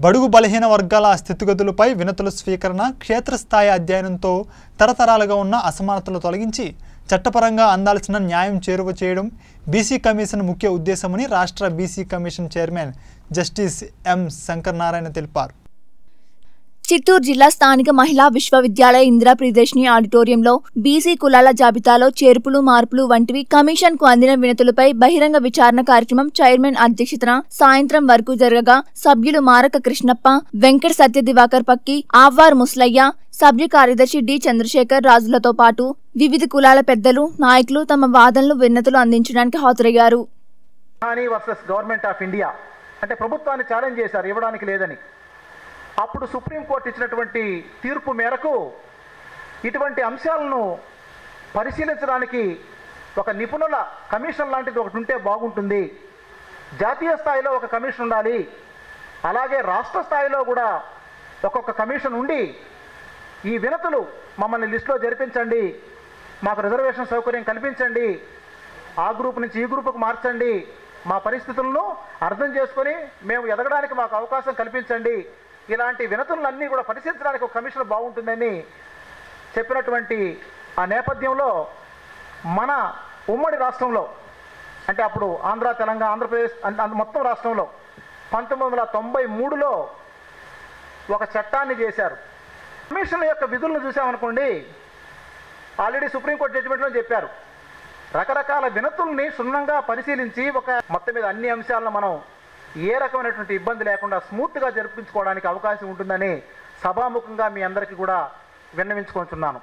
బడుగు బలహీన వర్గాల స్థితిగతులపై వినతుల స్వీకరణ క్షేత్రస్థాయి అధ్యయనంతో తరతరాలుగా ఉన్న అసమానతలు తొలగించి చట్టపరంగా అందాల్సిన న్యాయం చేరువ చేయడం బీసీ కమిషన్ ముఖ్య ఉద్దేశమని రాష్ట్ర BC commission chairman justice M Shankar Narayana తెలిపారు చిత్తూరు జిల్లా స్థానిక మహిళా విశ్వవిద్యాలయ ఇందిరా ప్రియదర్శిని ఆడిటోరియంలో బీసీ కులాల జాబితాలో చేర్పులు మార్పులు వంటివి కమిషన్ కు అందిన వినతులపై బహిరంగ విచారణ కార్యక్రమం చైర్మన్ అధ్యక్షతన సాయంత్రం వరకు జరగగా సభ్యులు మారక కృష్ణప్ప వెంకట సత్య దివాకర్ పక్కి ఆవ్వార్ ముస్లయ్య సభ్య కార్యదర్శి డి చంద్రశేఖర్ రాజులతో పాటు వివిధ కులాల పెద్దలు నాయకులు తమ వాదనలు విన్నతులు అందించడానికి హాజరయ్యారు కానీ వర్సెస్ గవర్నమెంట్ ఆఫ్ ఇండియా అంటే ప్రభుత్వాన్ని ఛాలెంజ్ చేశారు ఇవ్వడానికి లేదని అప్పుడు సుప్రీంకోర్టు ఇచ్చినటువంటి తీర్పు మేరకు ఇటువంటి అంశాలను పరిశీలించడానికి ఒక నిపుణుల కమిషన్ లాంటిది ఒకటి ఉంటే బాగుంటుంది జాతీయ స్థాయిలో ఒక కమిషన్ ఉండాలి అలాగే రాష్ట్ర స్థాయిలో కూడా ఒక్కొక్క కమిషన్ ఉండి ఈ వినతులు మమ్మల్ని లిస్టులో జరిపించండి మాకు రిజర్వేషన్ సౌకర్యం కల్పించండి ఆ గ్రూప్ నుంచి ఈ గ్రూపుకు మార్చండి మా పరిస్థితులను అర్థం చేసుకొని మేము ఎదగడానికి మాకు అవకాశం కల్పించండి ఇలాంటి వినతులన్నీ కూడా పరిశీలించడానికి ఒక కమిషన్ బాగుంటుందని చెప్పినటువంటి ఆ నేపథ్యంలో మన ఉమ్మడి రాష్ట్రంలో అంటే అప్పుడు ఆంధ్ర తెలంగాణ ఆంధ్రప్రదేశ్ అన్- అన్- మొత్తం రాష్ట్రంలో పంతొమ్మిది వందల తొంభై మూడులో ఒక చట్టాన్ని చేశారు కమిషన్ యొక్క విధులను చూసామనుకోండి ఆల్రెడీ సుప్రీంకోర్టు జడ్జిమెంట్లో చెప్పారు రకరకాల వినతుల్ని క్షుణ్ణంగా పరిశీలించి ఒక మొత్తం మీద అన్ని అంశాలను మనం ఏ రకమైనటువంటి ఇబ్బంది లేకుండా స్మూత్గా జరిపించుకోవడానికి అవకాశం ఉంటుందని సభాముఖంగా మీ అందరికీ కూడా విన్నవించుకుంటున్నాను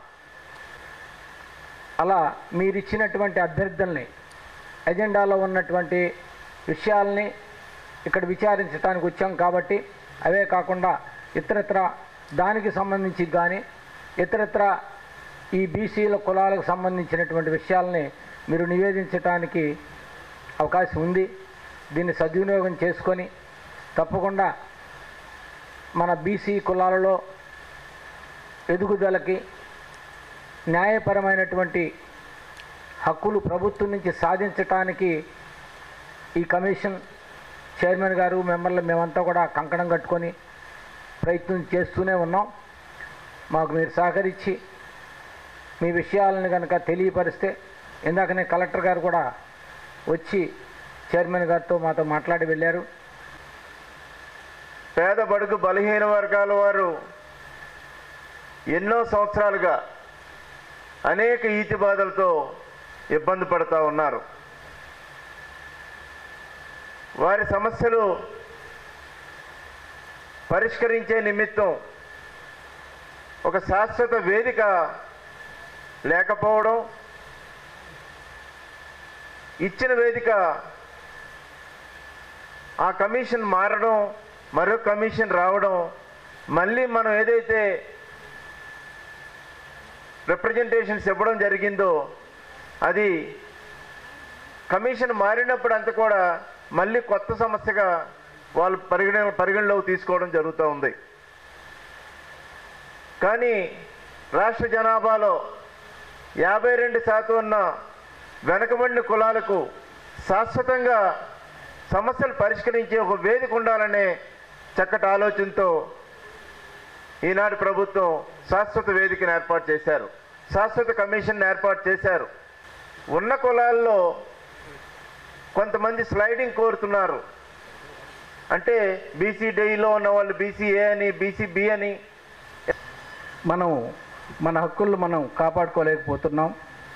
అలా మీరు ఇచ్చినటువంటి అభ్యర్థుల్ని ఎజెండాలో ఉన్నటువంటి విషయాల్ని ఇక్కడ విచారించడానికి వచ్చాం కాబట్టి అవే కాకుండా ఇతరత్ర దానికి సంబంధించి కానీ ఇతరత్ర ఈ బీసీల కులాలకు సంబంధించినటువంటి విషయాల్ని మీరు నివేదించడానికి అవకాశం ఉంది దీన్ని సద్వినియోగం చేసుకొని తప్పకుండా మన బీసీ కులాలలో ఎదుగుదలకి న్యాయపరమైనటువంటి హక్కులు ప్రభుత్వం నుంచి సాధించటానికి ఈ కమిషన్ చైర్మన్ గారు మెంబర్లు మేమంతా కూడా కంకణం కట్టుకొని ప్రయత్నం చేస్తూనే ఉన్నాం మాకు మీరు సహకరించి మీ విషయాలను కనుక తెలియపరిస్తే ఇందాకనే కలెక్టర్ గారు కూడా వచ్చి చైర్మన్ గారితో మాతో మాట్లాడి వెళ్ళారు పేద బడుగు బలహీన వర్గాల వారు ఎన్నో సంవత్సరాలుగా అనేక ఈతి బాధలతో ఇబ్బంది పడుతూ ఉన్నారు వారి సమస్యలు పరిష్కరించే నిమిత్తం ఒక శాశ్వత వేదిక లేకపోవడం ఇచ్చిన వేదిక ఆ కమిషన్ మారడం మరో కమిషన్ రావడం మళ్ళీ మనం ఏదైతే రిప్రజెంటేషన్స్ ఇవ్వడం జరిగిందో అది కమిషన్ మారినప్పుడు అంతా కూడా మళ్ళీ కొత్త సమస్యగా వాళ్ళు పరిగణ పరిగణలోకి తీసుకోవడం జరుగుతూ ఉంది కానీ రాష్ట్ర జనాభాలో యాభై రెండు శాతం ఉన్న వెనకబడిన కులాలకు శాశ్వతంగా సమస్యలు పరిష్కరించే ఒక వేదిక ఉండాలనే చక్కటి ఆలోచనతో ఈనాడు ప్రభుత్వం శాశ్వత వేదికను ఏర్పాటు చేశారు శాశ్వత కమిషన్ ఏర్పాటు చేశారు ఉన్న కులాల్లో కొంతమంది స్లైడింగ్ కోరుతున్నారు అంటే బీసీ డేలో ఉన్న వాళ్ళు బీసీఏ అని బీసీ అని మనం మన హక్కులను మనం కాపాడుకోలేకపోతున్నాం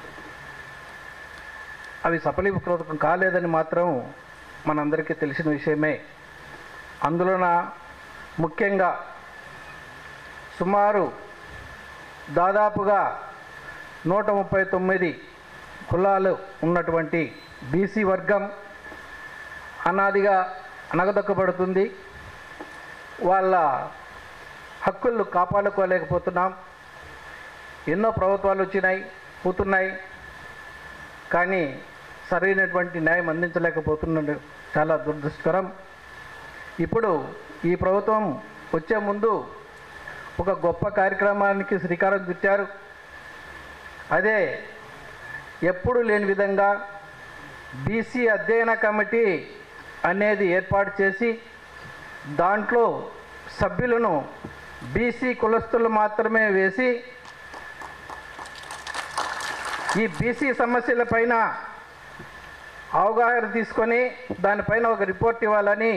అవి సఫలీకృతం కాలేదని మాత్రం మనందరికీ తెలిసిన విషయమే అందులోన ముఖ్యంగా సుమారు దాదాపుగా నూట ముప్పై తొమ్మిది కులాలు ఉన్నటువంటి బీసీ వర్గం అనాదిగా అనగదొక్కబడుతుంది వాళ్ళ హక్కులు కాపాడుకోలేకపోతున్నాం ఎన్నో ప్రభుత్వాలు వచ్చినాయి పోతున్నాయి కానీ సరైనటువంటి న్యాయం అందించలేకపోతున్నది చాలా దురదృష్టకరం ఇప్పుడు ఈ ప్రభుత్వం వచ్చే ముందు ఒక గొప్ప కార్యక్రమానికి శ్రీకారం చుట్టారు అదే ఎప్పుడు లేని విధంగా బీసీ అధ్యయన కమిటీ అనేది ఏర్పాటు చేసి దాంట్లో సభ్యులను బీసీ కులస్తులు మాత్రమే వేసి ఈ బీసీ సమస్యలపైన అవగాహన తీసుకొని దానిపైన ఒక రిపోర్ట్ ఇవ్వాలని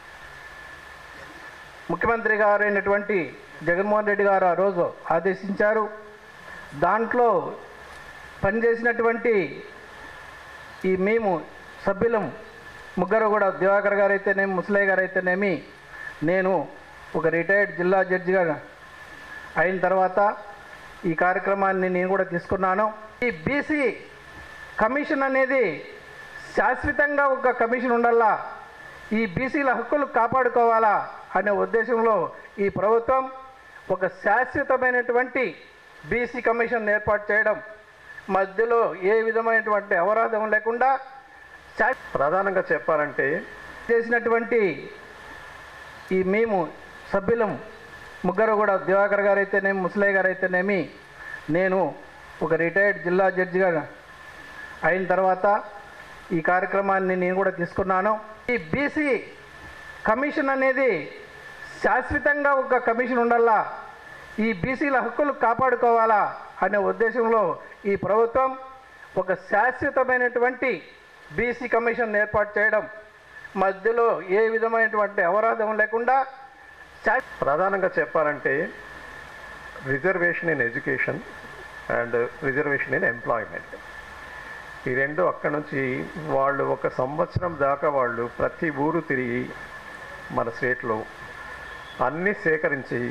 ముఖ్యమంత్రి గారు అయినటువంటి జగన్మోహన్ రెడ్డి గారు ఆ రోజు ఆదేశించారు దాంట్లో పనిచేసినటువంటి ఈ మేము సభ్యులం ముగ్గురు కూడా దివాకర్ గారు అయితేనేమి ముసలయ్య గారు అయితేనేమి నేను ఒక రిటైర్డ్ జిల్లా జడ్జిగా అయిన తర్వాత ఈ కార్యక్రమాన్ని నేను కూడా తీసుకున్నాను ఈ బీసీ కమిషన్ అనేది శాశ్వతంగా ఒక కమిషన్ ఉండాలా ఈ బీసీల హక్కులు కాపాడుకోవాలా అనే ఉద్దేశంలో ఈ ప్రభుత్వం ఒక శాశ్వతమైనటువంటి బీసీ కమిషన్ ఏర్పాటు చేయడం మధ్యలో ఏ విధమైనటువంటి అవరోధం లేకుండా శా- ప్రధానంగా చెప్పాలంటే చేసినటువంటి ఈ మేము సభ్యులం ముగ్గురు కూడా దివాకర్ గారు అయితేనేమి ముసలయ్య గారు అయితేనేమి నేను ఒక రిటైర్డ్ జిల్లా జడ్జిగా అయిన తర్వాత ఈ కార్యక్రమాన్ని నేను కూడా తీసుకున్నాను ఈ బీసీ కమిషన్ అనేది శాశ్వతంగా ఒక కమిషన్ ఉండాలా ఈ బీసీల హక్కులు కాపాడుకోవాలా అనే ఉద్దేశంలో ఈ ప్రభుత్వం ఒక శాశ్వతమైనటువంటి బీసీ కమిషన్ ఏర్పాటు చేయడం మధ్యలో ఏ విధమైనటువంటి అవరోధం లేకుండా శా- ప్రధానంగా చెప్పాలంటే reservation in education and reservation in employment ఈ రెండు అక్కడ నుంచి వాళ్ళు ఒక సంవత్సరం దాకా వాళ్ళు ప్రతి ఊరు తిరిగి మన స్టేట్లో అన్నీ సేకరించి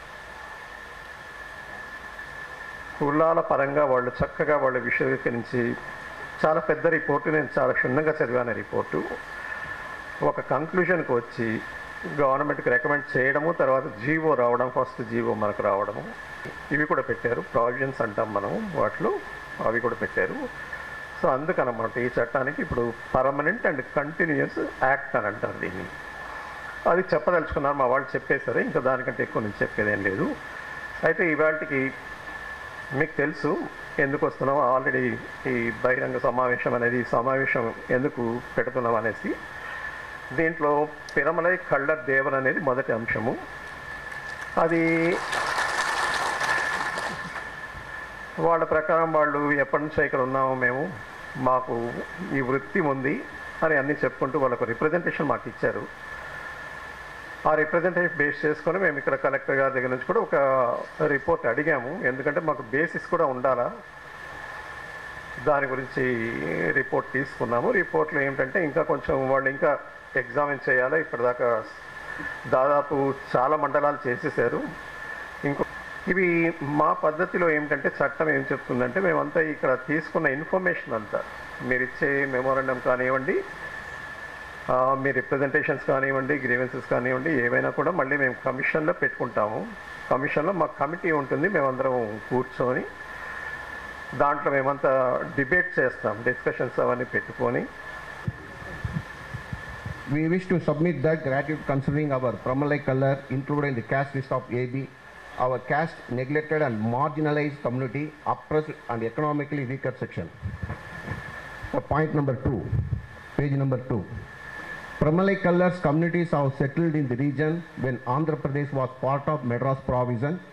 కులాల పరంగా వాళ్ళు చక్కగా వాళ్ళు విశ్వీకరించి చాలా పెద్ద రిపోర్టు నేను చాలా క్షుణ్ణంగా చదివాను రిపోర్టు ఒక కంక్లూషన్కి వచ్చి గవర్నమెంట్కి రికమెండ్ చేయడము తర్వాత జీవో రావడం ఫస్ట్ జీవో మనకు రావడము ఇవి కూడా పెట్టారు ప్రావిజన్స్ అంటాం మనం వాటిలో అవి కూడా పెట్టారు సో అందుకనమాట ఈ చట్టానికి ఇప్పుడు పర్మనెంట్ అండ్ కంటిన్యూస్ యాక్ట్ అని అంటారు దీన్ని అది చెప్పదలుచుకున్నారు మా వాళ్ళు చెప్పేశారు ఇంకా దానికంటే ఎక్కువ నేను చెప్పేదేం లేదు అయితే ఇవాళకి మీకు తెలుసు ఎందుకు వస్తున్నాం ఆల్రెడీ ఈ బహిరంగ సమావేశం అనేది ఈ సమావేశం ఎందుకు పెడుతున్నాం అనేసి దీంట్లో పిరమలై కళ్ళర్ దేవన్ అనేది మొదటి అంశము అది వాళ్ళ ప్రకారం వాళ్ళు ఎప్పటి నుంచో ఇక్కడ ఉన్నామో మేము మాకు ఈ వృత్తి ఉంది అని అన్నీ చెప్పుకుంటూ వాళ్ళకు రిప్రజెంటేషన్ మాకు ఇచ్చారు ఆ రిప్రజెంటేషన్ బేస్ చేసుకొని మేము ఇక్కడ కలెక్టర్ గారి దగ్గర నుంచి కూడా ఒక రిపోర్ట్ అడిగాము ఎందుకంటే మాకు బేసిస్ కూడా ఉండాలా దాని గురించి రిపోర్ట్ తీసుకున్నాము రిపోర్ట్లో ఏమిటంటే ఇంకా కొంచెం వాళ్ళు ఇంకా ఎగ్జామిన్ చేయాలి ఇప్పటిదాకా దాదాపు చాలా మండలాలు చేసేసారు ఇంకో ఇవి మా పద్ధతిలో ఏమిటంటే చట్టం ఏం చెప్తుందంటే మేమంతా ఇక్కడ తీసుకున్న ఇన్ఫర్మేషన్ అంతా మీరు ఇచ్చే మెమోరండం కానివ్వండి ఆ, మీ రిప్రజెంటేషన్స్ కానివ్వండి గ్రీవెన్సెస్ కానివ్వండి ఏవైనా కూడా మళ్ళీ మేము కమిషన్లో పెట్టుకుంటాము కమిషన్లో మాకు కమిటీ ఉంటుంది మేమందరం కూర్చొని దాంట్లో మేమంతా డిబేట్ చేస్తాం డిస్కషన్స్ అవన్నీ పెట్టుకొని We wish to submit that gratitude considering our Pramalai color included in the caste list of AB, our caste neglected and marginalized community, oppressed and economically weaker section. So point number two, page number two. Pramalai colors communities have settled in the region when Andhra Pradesh was part of Madras provision